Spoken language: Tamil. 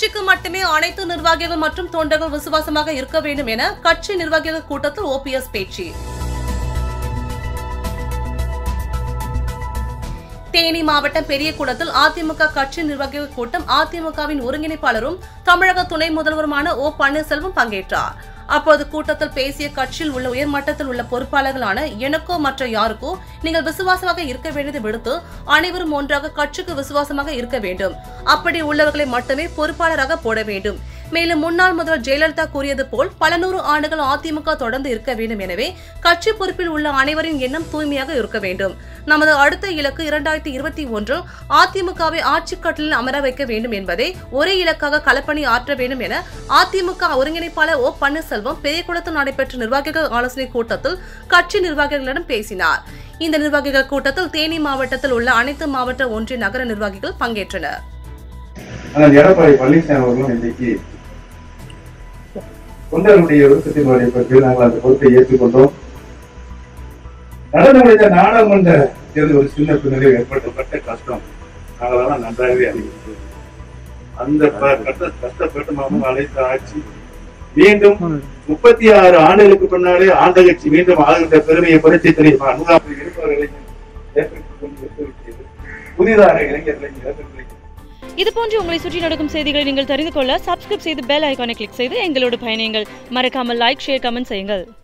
கட்சிக்கு மட்டுமே அனைத்து நிர்வாகிகள் மற்றும் தொண்டர்கள் விசுவாசமாக இருக்க வேண்டும் என கட்சி நிர்வாகிகள் கூட்டத்தில் ஓபிஎஸ் பேச்சு தேனி மாவட்டம் பெரியகுளத்தில் அதிமுக கட்சி நிர்வாகிகள் கூட்டம் அதிமுகவின் ஒருங்கிணைப்பாளரும் தமிழக துணை முதல்வருமான ஓ பன்னீர்செல்வம் பங்கேற்றார் அப்போது கூட்டத்தில் பேசிய கட்சியில் உள்ள உயர்மட்டத்தில் உள்ள பொறுப்பாளர்களான எனக்கோ மற்ற யாருக்கோ நீங்கள் விசுவாசமாக இருக்க வேண்டியதை விடுத்து அனைவரும் ஒன்றாக கட்சிக்கு விசுவாசமாக இருக்க வேண்டும் அப்படி உள்ளவர்களை மட்டுமே பொறுப்பாளராக போட வேண்டும் மேலும் முன்னாள் முதல்வர் ஜெயலலிதா கூறியது போல் பல நூறு ஆண்டுகள் அதிமுக தொடர்ந்து இருக்க வேண்டும் எனவே கட்சி பொறுப்பில் உள்ள அனைவரின் எண்ணம் தூய்மையாக இருக்க வேண்டும் நமது அடுத்த இலக்கு இரண்டாயிரத்தி இருபத்தி ஒன்று அதிமுகவை ஆட்சி கட்டலில் அமர வைக்க வேண்டும் என்பதை ஒரே இலக்காக களப்பணி ஆற்ற வேண்டும் என அதிமுக ஒருங்கிணைப்பாளர் ஓ பன்னீர்செல்வம் பெரியகுளத்தில் நடைபெற்ற நிர்வாகிகள் ஆலோசனை கூட்டத்தில் கட்சி நிர்வாகிகளிடம் பேசினார் இந்த நிர்வாகிகள் கூட்டத்தில் தேனி மாவட்டத்தில் உள்ள அனைத்து மாவட்ட ஒன்றிய நகர நிர்வாகிகள் பங்கேற்றனர் ஆனால் எடப்பாடி பழனிசாமி அவர்களும் இன்றைக்கு தொண்டர்களுடைய விருப்பத்தின் வழிபட்டு நாங்கள் அந்த பொறுப்பை ஏற்றுக்கொண்டோம் நடந்து முடிந்த நாடாளுமன்ற தேர்தல் ஒரு சின்ன பின்னணியில் ஏற்பட்டப்பட்ட கஷ்டம் நாங்களெல்லாம் நன்றாகவே அறிவித்தோம் அந்த ப- கஷ்ட- கஷ்டப்பட்டு மாமும் அழைத்த ஆட்சி மீண்டும் முப்பத்தி ஆறு ஆண்டுகளுக்கு பின்னாலே ஆண்ட கட்சி மீண்டும் ஆளுகின்ற பெருமையை பரிசு தெரியுமா நூறாவது இருப்பவர்களை ஏற்றுக் கொண்டு வைத்திருக்கிறது. புதிதாக இளைஞர்களை ஏற்றுக்கொள்ள இதுபோன்று உங்களை சுற்றி நடக்கும் செய்திகளை நீங்கள் தெரிந்து கொள்ள சப்ஸ்கிரைப் செய்து பெல் ஐகானை கிளிக் செய்து எங்களோடு பயணியுங்கள் மறக்காமல் லைக் ஷேர் கமெண்ட் செய்யுங்கள்